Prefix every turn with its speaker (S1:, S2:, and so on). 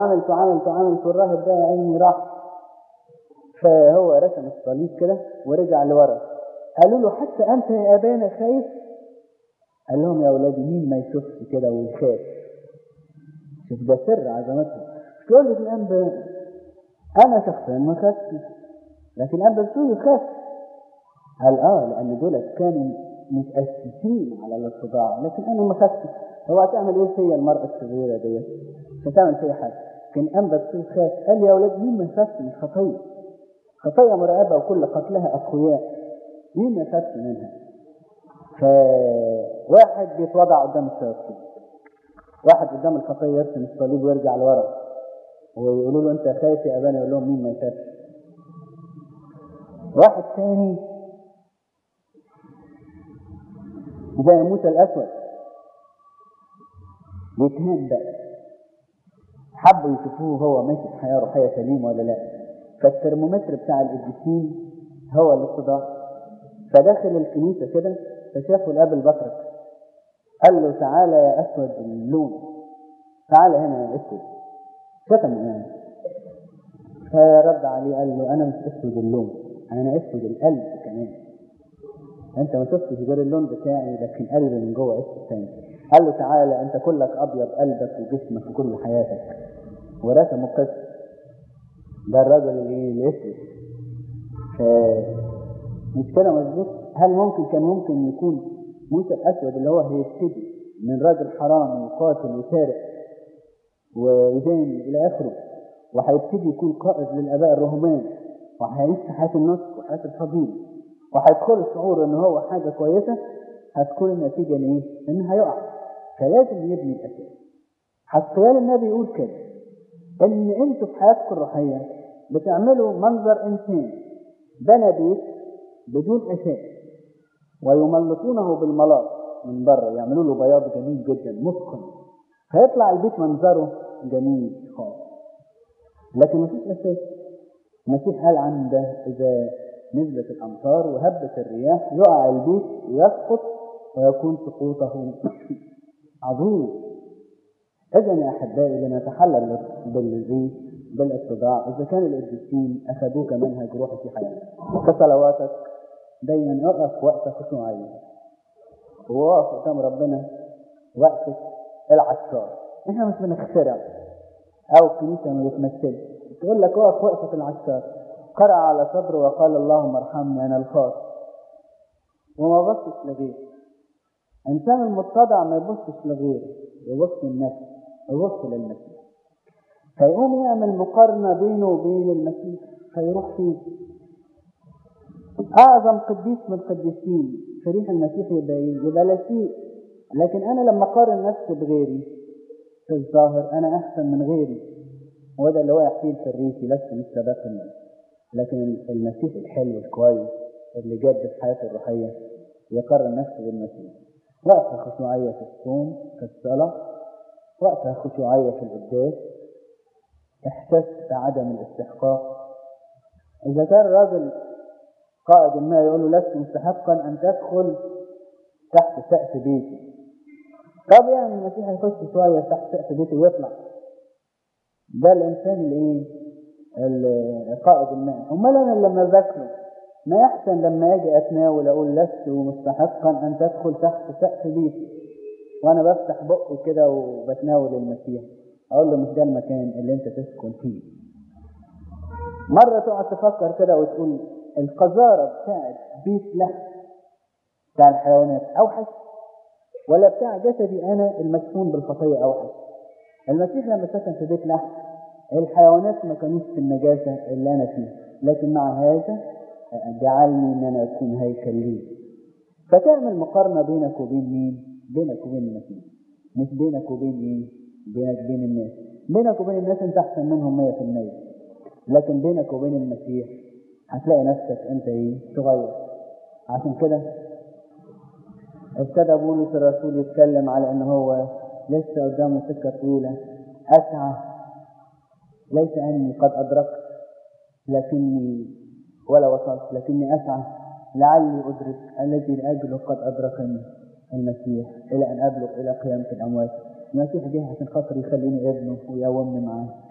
S1: عملت وعملت وعملت والراهب ده يا عيني راح فهو رسم الصليب كده ورجع لورا قالوا له حتى انت يا ابانا خايف قال لهم يا اولادي مين ما يشوفش كده ويخاف شوف ده سر عظمتهم تقول لي الانبا انا شخصيا ما خفتش لكن الانبا بتقول خاف قال اه لان دول كانوا متاسسين على الاتضاع لكن انا ما خفتش هو هتعمل ايه فيا المراه الصغيره ديت مش هتعمل فيا حاجه لكن انبا بتقول خاف قال لي يا اولاد مين ما يخافش من خطيه خطيه مرعبه وكل قتلها اقوياء مين ما يخافش منها فواحد بيتوضع قدام الشياطين واحد قدام الخطيه يرسم الصليب ويرجع لورا ويقولوا له انت خايف يا ابانا يقول لهم مين ما يخافش واحد ثاني زي موسى الاسود بيتهان بقى حبوا يشوفوه هو ماشي في حياه روحيه سليمه ولا لا فالترمومتر بتاع القديسين هو الاتضاع فداخل الكنيسه كده فشافوا الاب البطرك قال له تعالى يا اسود اللون تعالى هنا يا اسود شتمه يعني فرد عليه قال له انا مش اسود اللون انا اسود القلب كمان انت ما شفتش غير اللون بتاعي لكن قلبي من جوه اسود تاني قال له تعالى انت كلك ابيض قلبك وجسمك وكل حياتك ورسمه قصه ده الراجل اللي الاسود مش كده مظبوط هل ممكن كان ممكن يكون موسى الاسود اللي هو هيبتدي من راجل حرام وقاتل وسارق ودين الى اخره وهيبتدي يكون قائد للاباء الرهبان وهيعيش في حياه النصر وحياه الفضيله وهيدخل الشعور ان هو حاجه كويسه هتكون النتيجه ان ايه؟ ان هيقع فلازم يبني الاساس حسيال النبي يقول كده ان انتوا في حياتكم الروحيه بتعملوا منظر انسان بنى بيت بدون اساس ويملطونه بالملاط من بره يعملوا له بياض جميل جدا متقن فيطلع البيت منظره جميل خالص لكن مفيش اساس المسيح قال عن ده اذا نزلت الامطار وهبت الرياح يقع البيت ويسقط ويكون سقوطه عظيم اذا يا احبائي لنتحلل بالايه بالاتضاع اذا كان القديسين اخذوه كمنهج روحي في حياتك كصلواتك دايما اقف وقت خشوعيه وواقف قدام ربنا وقت العشار احنا مش بنخترع او الكنيسه ما بتمثلش تقول لك اقف وقفه العشار قرأ على صدره وقال اللهم ارحمني انا الخاطئ وما بصش لغيره انسان المتضع ما يبصش لغيره يبص لنفسه يبص للمسيح فيقوم يعمل مقارنه بينه وبين المسيح فيروح فيه اعظم قديس من القديسين شريح المسيح يبقى يبقى لا شيء لكن انا لما اقارن نفسي بغيري في الظاهر انا احسن من غيري وده اللي واقع فيه الفريسي لست مثل باقي الناس لكن المسيح الحلو الكويس اللي جد في حياته الروحيه يقارن نفسه بالمسيح وقتها خشوعيه في الصوم في الصلاه وقتها خشوعيه في القداس احساس بعدم الاستحقاق اذا كان راجل قائد ما يقول له لست مستحقا ان تدخل تحت سقف بيتي طب يعني المسيح يخش شويه تحت سقف بيته ويطلع ده الانسان اللي ايه القائد الماء امال انا لما ذاكره ما يحسن لما اجي اتناول اقول لست مستحقا ان تدخل تحت سقف بيتي وانا بفتح بقي كده وبتناول المسيح اقول له مش ده المكان اللي انت تسكن فيه مره تقعد تفكر كده وتقول القذاره بتاعت بيت لحم بتاع الحيوانات اوحش ولا بتاع جسدي انا المسكون بالخطيه اوحش المسيح لما سكن في بيت لحم الحيوانات ما كانوش في النجاسة اللي أنا فيها لكن مع هذا جعلني إن أنا أكون هيكل لي فتعمل مقارنة بينك وبين مين؟ بينك وبين المسيح مش بينك وبين إيه؟ بينك وبين الناس بينك وبين الناس أنت أحسن منهم 100% لكن بينك وبين المسيح هتلاقي نفسك أنت إيه؟ صغير عشان كده ابتدى بولس الرسول يتكلم على ان هو لسه قدامه سكه طويله اسعى ليس اني قد ادركت لكني ولا وصلت لكني اسعى لعلي ادرك الذي لاجله قد ادركني المسيح الى ان ابلغ الى قيامه الاموات المسيح جه عشان خاطر يخليني ابنه ويقومني معاه